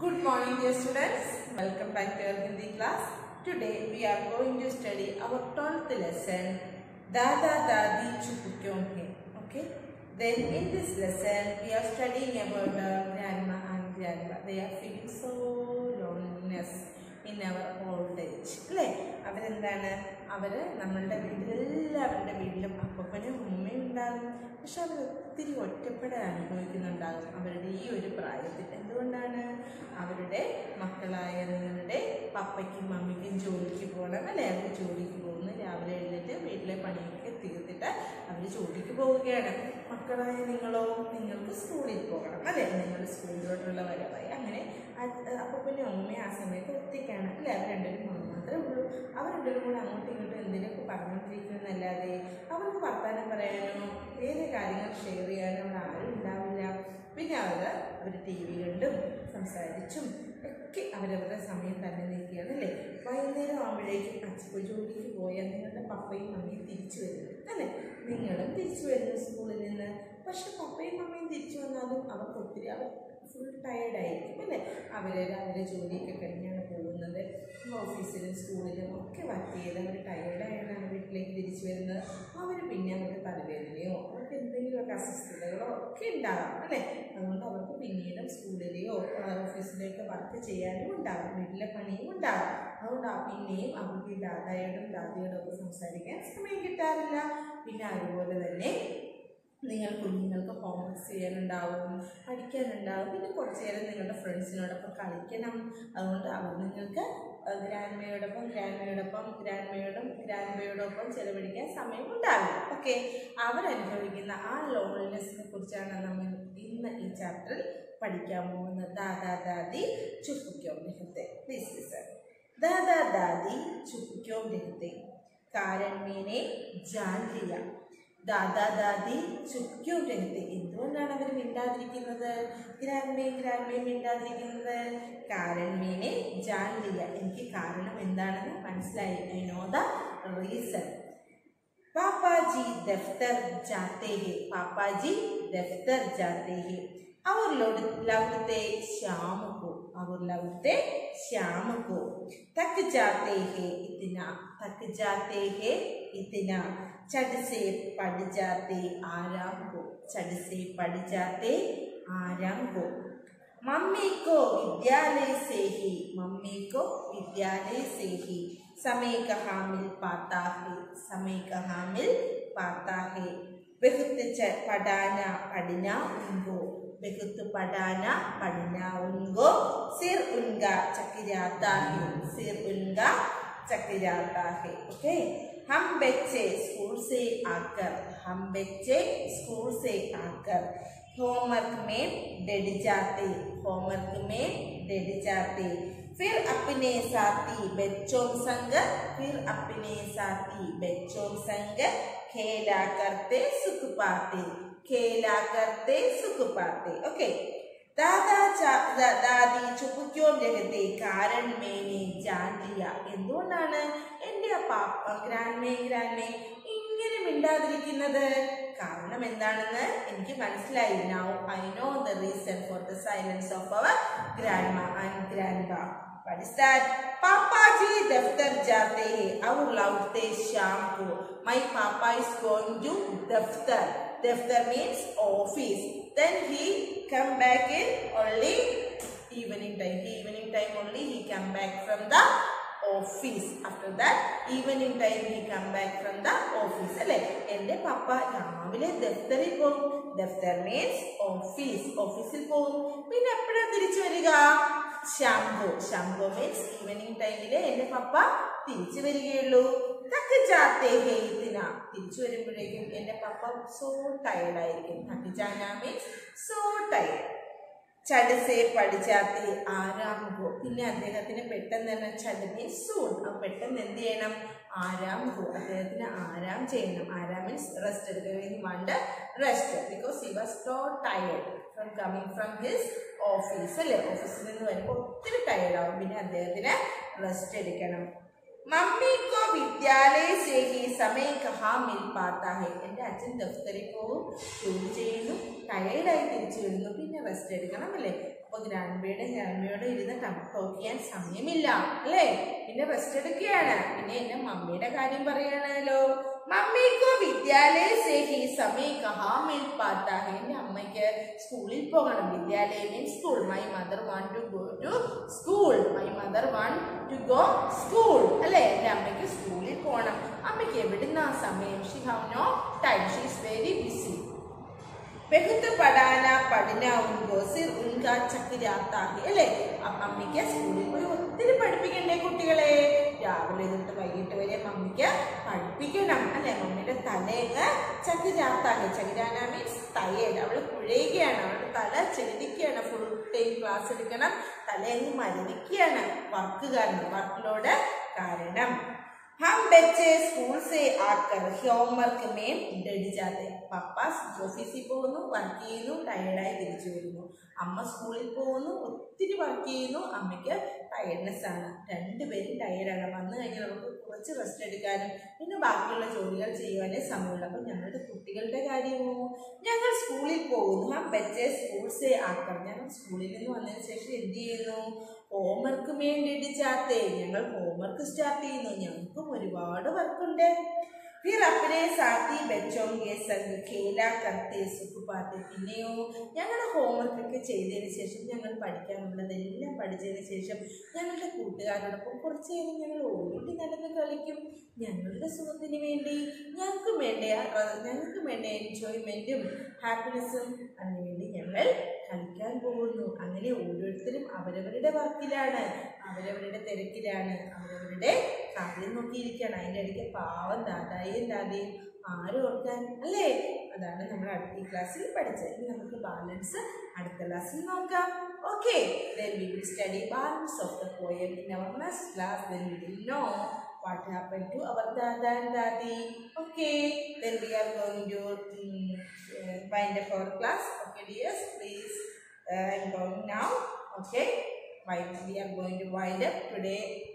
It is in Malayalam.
Good morning, dear students. Welcome back to our Hindi class. Today we are going to study our 12th lesson, Dada Dadi Chup Kyun Hai. Okay. Then in this lesson we are studying about the grandma and grandpa. They are feeling so loneliness in our old age. അല്ലേ അവരെന്താണ് അവർ നമ്മളുടെ വീട്ടിൽ എല്ലാവരുടെ വീട്ടിലും അപ്പനും ഉമ്മയും ഉണ്ടാകും പക്ഷെ അവർ ഒത്തിരി ഒറ്റപ്പെടാൻ അനുഭവിക്കുന്നുണ്ടാകും അവരുടെ ഈ ഒരു പ്രായത്തിൽ എന്തുകൊണ്ടാണ് അവരുടെ മക്കളായ നിങ്ങളുടെ പപ്പയ്ക്കും മമ്മിക്കും ജോലിക്ക് പോകണം അല്ലേ അവർ ജോലിക്ക് പോകുന്നു രാവിലെ എഴുന്നേറ്റ് വീട്ടിലെ പണിയൊക്കെ തീർത്തിട്ട് അവർ ജോലിക്ക് പോവുകയാണ് മക്കളായ നിങ്ങളോ നിങ്ങൾക്ക് സ്കൂളിൽ പോകണം അല്ലേ നിങ്ങൾ സ്കൂളിലോട്ടുള്ള വരവായി അങ്ങനെ അപ്പനും അമ്മയും ആ സമയത്ത് ഒറ്റയ്ക്കാണ് അല്ലേ അവർ രണ്ടുപേരും മാത്രമേ ഉള്ളൂ അവർ രണ്ടുപേരും കൂടെ അങ്ങോട്ടും ഇങ്ങോട്ടും എന്തെങ്കിലുമൊക്കെ പറഞ്ഞുകൊണ്ടിരിക്കുന്നതല്ലാതെ അവർക്ക് വർത്തമാനം പറയാനോ വേറെ കാര്യങ്ങൾ ഷെയർ ചെയ്യാനോ അവിടെ ആരും ഉണ്ടാവില്ല പിന്നെ അവർ അവർ ടി വി കണ്ടും സംസാരിച്ചും ഒക്കെ അവരവരുടെ സമയം തന്നെ നിൽക്കുകയാണ് അല്ലേ വൈകുന്നേരം ആകുമ്പോഴേക്കും അച്ഛൻ ജോലിക്ക് പോയാൽ നിങ്ങളുടെ പപ്പയും മമ്മിയും തിരിച്ചു വരുന്നു അല്ലേ നിങ്ങളും തിരിച്ചു വരുന്നു സ്കൂളിൽ നിന്ന് പക്ഷെ പപ്പയും മമ്മിയും തിരിച്ചു വന്നാലും അവർക്ക് ഒത്തിരി അവർ ഫുൾ ടയേർഡായിരിക്കും അല്ലേ അവർ രാവിലെ ജോലിയൊക്കെ കഴിഞ്ഞാണ് പോകുന്നത് ഓഫീസിലും സ്കൂളിലും ഒക്കെ വർക്ക് ചെയ്ത് അവർ ടയേർഡായാണ് വീട്ടിലേക്ക് തിരിച്ചു വരുന്നത് അവർ പിന്നെ അവർക്ക് തലവേദനയോ അവർക്ക് എന്തെങ്കിലുമൊക്കെ അസ്വസ്ഥതകളോ ഒക്കെ ഉണ്ടാകാം അല്ലേ അതുകൊണ്ട് അവർക്ക് പിന്നീടും സ്കൂളിലെയോ ഓഫീസിലെയൊക്കെ വർക്ക് ചെയ്യാനും ഉണ്ടാകും വീട്ടിലെ പണിയും ഉണ്ടാകും അതുകൊണ്ട് ആ പിന്നെയും അവർക്ക് ഈ ദാദായോടും ദാദിയോടും ഒക്കെ സംസാരിക്കാൻ സമയം കിട്ടാറില്ല പിന്നെ അതുപോലെ തന്നെ നിങ്ങൾ കുഞ്ഞുങ്ങൾക്ക് ഹോംവർക്ക് ചെയ്യാനുണ്ടാവും പഠിക്കാനുണ്ടാവും പിന്നെ കുറച്ച് നേരം നിങ്ങളുടെ ഫ്രണ്ട്സിനോടൊപ്പം കളിക്കണം അതുകൊണ്ട് അവർ നിങ്ങൾക്ക് ഗ്രാൻഡ്മയോടൊപ്പം ഗ്രാൻഡ്മയോടൊപ്പം ഗ്രാൻഡ്മയോടും ഗ്രാൻഡ്മയോടൊപ്പം ചെലവഴിക്കാൻ സമയം ഉണ്ടാവില്ല ഓക്കെ അവരനുഭവിക്കുന്ന ആ ലോൺലിനെസ്സിനെ കുറിച്ചാണ് നമ്മൾ ഇന്ന് ഈ ചാപ്റ്ററിൽ പഠിക്കാൻ പോകുന്നത് ദാദാ ദാദി ചുപ്പിക്കോ രഹത്തെ പ്ലീസ് ലിസൺ ദാദാ ദാദി ചുപ്പിക്കോ രഹത്തെ കാരണം മേനെ ജാൻ ലിയ ദാദാ ദാദി ചുക്യോ രഹത്തെ എന്തുകൊണ്ടാണ് അവർ മിണ്ടാതിരിക്കുന്നത് ഗ്രാൻമയും ഗ്രാൻമയും മിണ്ടാതിരിക്കുന്നത് കാരൺമേനെ ജാൻ ലിയ എനിക്ക് കാരണം എന്താണെന്ന് മനസ്സിലായി ഐ നോ ദ റീസൺ പാപ്പാജി ദഫ്തർ ജാത്തെ ഹെ പാപ്പാജി ദഫ്തർ ജാത്തെ ഹെ और लौटते शाम को और लौटते शाम को थक जाते हैं इतना थक जाते हैं इतना चढ़ से पड़ जाते आराम को चढ़ से पड़ जाते आराम को मम्मी को विद्यालय से ही मम्मी को विद्यालय से ही समय कहाँ मिल पाता है समय कहाँ मिल पाता है बहुत पढ़ाना पढ़ना उनको बहुत पढ़ाना पढ़ना उनको सिर उनका चकराता है सिर उनका चकराता है ओके हम बच्चे स्कूल से आकर हम बच्चे स्कूल से आकर होमवर्क में डट जाते होमवर्क में डट जाते फिर अपने साथी बच्चों संग फिर अपने साथी बच्चों संग खेला करते सुख पाते खेला करते सुख पाते ओके ദാദാ ദാദി ചുപ്പിക്കോം രഹത്തെ കാരൺ മേനെ ജാൻ ലിയ എന്തുകൊണ്ടാണ് എൻ്റെ ആ പാപ്പ ഗ്രാൻമേ ഗ്രാൻമേ ഇങ്ങനെ മിണ്ടാതിരിക്കുന്നത് കാരണം എന്താണെന്ന് എനിക്ക് മനസ്സിലായി now I know the reason for the silence of our grandma and grandpa What is that? Papa ji daftar jate hai aur laute sham ko. My papa is going to daftar. Daftar means office. Then he come back in only evening time. He evening time only he come back from the office. After that evening time he come back from the office. അല്ലേ എൻ്റെ പപ്പ രാവിലെ ദഫ്തറിൽ പോകും ദഫ്തർ മീൻസ് ഓഫീസ് ഓഫീസിൽ പോകും പിന്നെ എപ്പോഴാണ് തിരിച്ചു വരിക ശാംഭോ ശാംഭോ മീൻസ് ഈവനിങ് ടൈമിൽ എൻ്റെ പപ്പ തിരിച്ചു വരികയുള്ളൂ തക്ക് ജാത്തേ ഹെയ്ത്തിന തിരിച്ചു വരുമ്പോഴേക്കും എൻ്റെ പപ്പ സോ ടയർഡായിരിക്കും തക്ക് ജാന മീൻസ് സോ ടയർഡ് ചടസെ പഠിച്ചാത്തി ആരാമുകോ പിന്നെ അദ്ദേഹത്തിന് പെട്ടെന്ന് തന്നെ ചടനെ സൂൺ പെട്ടെന്ന് എന്ത് ചെയ്യണം ആരാമുകോ അദ്ദേഹത്തിന് ആരാം ചെയ്യണം ആരാം മീൻസ് റെസ്റ്റ് എടുക്കുക want rest because he was so tired from coming from his office അല്ലേ ഓഫീസിൽ നിന്ന് വരുമ്പോൾ ഒത്തിരി ടയർഡാവും പിന്നെ അദ്ദേഹത്തിന് റെസ്റ്റ് എടുക്കണം मम्मी को विद्यालय से ही समय कहाँ मिल पाता है എൻ്റെ അച്ഛൻ ദഫ്തറിൽ പോവും ജോലി ചെയ്യുന്നു ടയേർഡായി തിരിച്ചു വരുന്നു പിന്നെ റെസ്റ്റ് എടുക്കണം അല്ലേ അപ്പോൾ ഗ്രാൻഡ്മയുടെ ഗ്രാൻഡ്മയോട് ഇരുന്ന് ടോക്ക് ചെയ്യാൻ സമയമില്ല അല്ലേ പിന്നെ റെസ്റ്റ് എടുക്കുകയാണ് പിന്നെ എന്റെ മമ്മിയുടെ കാര്യം പറയുകയാണല്ലോ മമ്മിക്കോ വിദ്യാലയ സേ ഹി സമയ കഹാ മിൽ പാത്താ ഹെ എന്റെ അമ്മയ്ക്ക് സ്കൂളിൽ പോകണം വിദ്യാലയ means school my mother want to go to school my mother want to go school അല്ലേ എന്റെ അമ്മയ്ക്ക് സ്കൂളിൽ പോകണം അമ്മയ്ക്ക് എവിടുന്ന സമയം she have no time she is very busy ബഹുത്ത് പഠാന പഠന ഉണ്ടോ സിർ ഉൻകാ ചക്കിരാത്താഹി അല്ലേ അപ്പൊ അമ്മയ്ക്ക് സ്കൂളിൽ പോയി ഒത്തിരി പഠിപ്പിക്കണ്ടേ കുട്ടികളെ രാവിലെ തൊട്ട് വൈകിട്ട് വരെ മമ്മിക്ക് പഠിപ്പിക്കണം അല്ലെ മമ്മിയുടെ തലയങ്ങ് ചക്കിരാത്താഹി ചകിരാന മീൻസ് തയ്യൽ അവള് കുഴയുകയാണ് അവളുടെ തല ചെലുതിക്കുകയാണ് ഫുൾ ടൈം ക്ലാസ് എടുക്കണം തലയങ്ങ് മരവിക്കുകയാണ് വർക്ക് കാരണം വർക്കിലോട് കാരണം हम बच्चे स्कूल से आकर होमवर्क में ഡെഡ് ജാതെ പപ്പ ഓഫീസിൽ പോകുന്നു വർക്ക് ചെയ്യുന്നു ടയർഡായി തിരിച്ചു വരുന്നു അമ്മ സ്കൂളിൽ പോകുന്നു ഒത്തിരി വർക്ക് ചെയ്യുന്നു അമ്മയ്ക്ക് ടയർഡ്നെസ് ആണ് രണ്ടുപേരും ടയർഡാണ് വന്നു കഴിഞ്ഞാൽ നമുക്ക് കുറച്ച് റെസ്റ്റ് എടുക്കാനും പിന്നെ ബാക്കിയുള്ള ജോലികൾ ചെയ്യുവാനേ സമയമുള്ളൂ അപ്പം ഞങ്ങളുടെ കുട്ടികളുടെ കാര്യമോ ഞങ്ങൾ സ്കൂളിൽ പോകുന്നു ആ ബച്ചെ സ്കൂൾ സേ ആക്കർ ഞങ്ങൾ സ്കൂളിൽ നിന്ന് വന്നതിന് ശേഷം എന്ത് ചെയ്യുന്നു ഹോംവർക്ക് വേണ്ടിയിട്ട് ചാത്തേ ഞങ്ങൾ ഹോംവർക്ക് സ്റ്റാർട്ട് ചെയ്യുന്നു ഞങ്ങൾക്കും ഒരുപാട് വർക്കുണ്ട് फिर अपने साथी बच्चों के संग खेला करते सुख पाते പിന്നെയോ ഞങ്ങളുടെ ഹോംവർക്ക് ഒക്കെ ചെയ്തതിന് ശേഷം ഞങ്ങൾ പഠിക്കാനുള്ളതെല്ലാം പഠിച്ചതിന് ശേഷം ഞങ്ങളുടെ കൂട്ടുകാരോടൊപ്പം കുറച്ച് നേരം ഞങ്ങൾ ഓടി നടന്ന് കളിക്കും ഞങ്ങളുടെ സുഖത്തിന് വേണ്ടി ഞങ്ങൾക്ക് വേണ്ട ഞങ്ങൾക്ക് വേണ്ട എൻജോയ്മെൻറ്റും ഹാപ്പിനെസ്സും അതിനുവേണ്ടി ഞങ്ങൾ കളിക്കാൻ പോകുന്നു അങ്ങനെ ഓരോരുത്തരും അവരവരുടെ വർക്കിലാണ് അവരവരുടെ തിരക്കിലാണ് അവരവരുടെ കാര്യം നോക്കിയിരിക്കുകയാണ് അതിൻ്റെ ഇടയ്ക്ക് പാവം ദാദായും ദാദയും ആരും ഓർക്കാൻ അല്ലേ അതാണ് നമ്മൾ അടുത്ത ക്ലാസ്സിൽ പഠിച്ചത് ഇനി നമുക്ക് ബാലൻസ് അടുത്ത ക്ലാസ്സിൽ നോക്കാം okay then we will study balance of the poem in our next class then we will know what happened to our dada and dadi okay then we are going to um, uh, wind up our class okay dears please uh, i'm going now okay Wind- we are going to wind up today